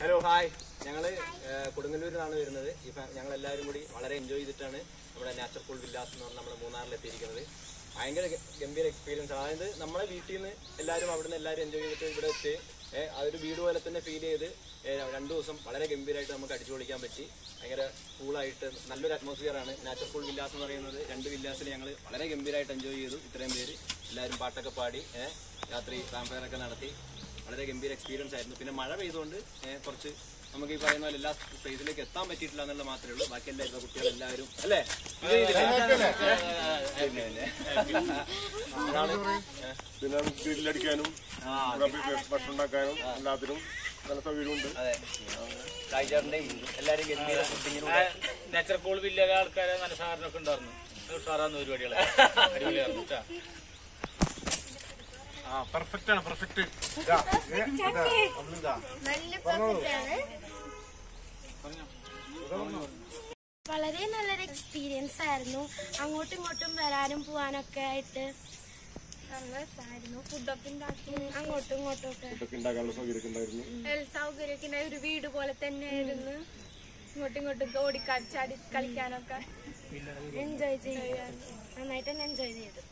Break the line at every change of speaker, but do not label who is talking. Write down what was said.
Hello hi ഞങ്ങള് കൊടുങ്ങല്ലൂരിൽ നിന്നാണ് വരുന്നത് ഈ ഞങ്ങൾ എല്ലാവരും കൂടി വളരെ എൻജോയ് ചെയ്തിട്ടാണ് നമ്മുടെ നാച്ചുറൽ പൂൾ വില്ലാസ് എന്ന് പറഞ്ഞ നമ്മുടെ മൂന്നാറിൽ എത്തിയിരിക്കുന്നത് ഭയങ്കര ഗ- ഗംഭീര എക്സ്പീരിയൻസ് ആണ് അതായത് നമ്മളെ വീട്ടിൽ നിന്ന് എല്ലാവരും അവിടുന്ന് എല്ലാവരും എൻജോയ് ചെയ്തിട്ട് ഇവിടെ എത്തി ഏഹ് അതൊരു വീട് പോലെ തന്നെ ഫീൽ ചെയ്ത് ഏഹ് രണ്ടു ദിവസം വളരെ ഗംഭീരമായിട്ട് നമുക്ക് അടിച്ചു പൊളിക്കാൻ പറ്റി ഭയങ്കര കൂളായിട്ട് നല്ലൊരു അറ്റ്മോസ്ഫിയർ ആണ് നാച്ചുറൽ പൂൾ വില്ലാസ് എന്ന് പറയുന്നത് രണ്ട് വില്ലാസിൽ ഞങ്ങൾ വളരെ ഗംഭീരമായിട്ട് എൻജോയ് ചെയ്തു ഇത്രയും പേര് എല്ലാവരും പാട്ടൊക്കെ പാടി ഏഹ് രാത്രി ക്യാമ്പയറൊക്കെ നടത്തി വളരെ ഗംഭീര എക്സ്പീരിയൻസ് ആയിരുന്നു പിന്നെ മഴ പെയ്തുകൊണ്ട് ഏഹ്, കുറച്ച് നമുക്ക് ഈ പറയുന്ന പോലെ എല്ലാ സ്പേസിലേക്ക് എത്താൻ പറ്റിയിട്ടില്ല എന്നുള്ളത് മാത്രമേ ഉള്ളൂ ബാക്കി എല്ലാ കുട്ടികൾ എല്ലാവരും അല്ലേ ഇത് ചെയ്തില്ലേ? പിന്നെ, പിന്നെ. അതാണ് ഏഹ്,
പിന്നെ നമുക്ക് ഗ്രില്ലടിക്കാനും
ആ
ഭക്ഷണം ഉണ്ടാക്കാനും എല്ലാത്തിനും നല്ല സൗകര്യമുണ്ട്
അതെ കായ്ചാറിന്റെയും എല്ലാവരും ഗംഭീര ഫുഡിങ്ങിലൂടെ
നാച്ചുറൽ കോൾ വില്ലേജ് ആൾക്കാരെ നല്ല സാറിനൊക്കെ ഉണ്ടായിരുന്നു ഉഷാറാന്ന് പരിപാടികളെ അടിപൊളിയായിരുന്നു കേട്ടാ
ആ പെർഫെക്റ്റ് ആണ് പെർഫെക്റ്റ്
നല്ല പെർഫെക്റ്റ് ആണ് വളരെ നല്ലൊരു എക്സ്പീരിയൻസ് ആയിരുന്നു അങ്ങോട്ടും ഇങ്ങോട്ടും വരാനും പോവാനൊക്കെ ആയിട്ട് നല്ല രസമായിരുന്നു ഫുഡൊക്കെ ഉണ്ടാക്കി അങ്ങോട്ടും ഇങ്ങോട്ടും ഒക്കെ
ഇതൊക്കെ ഉണ്ടാക്കാനുള്ള സൗകര്യമൊക്കെ ഉണ്ടായിരുന്നു
സൗകര്യമൊക്കെ ഉണ്ടായി. ഒരു വീട് പോലെ തന്നെയായിരുന്നു ഇങ്ങോട്ടും ഇങ്ങോട്ടും ഓടിക്കാടി ചാടി കളിക്കാനൊക്കെ എൻജോയ് ചെയ്യാൻ നന്നായിട്ട് തന്നെ എൻജോയ് ചെയ്തു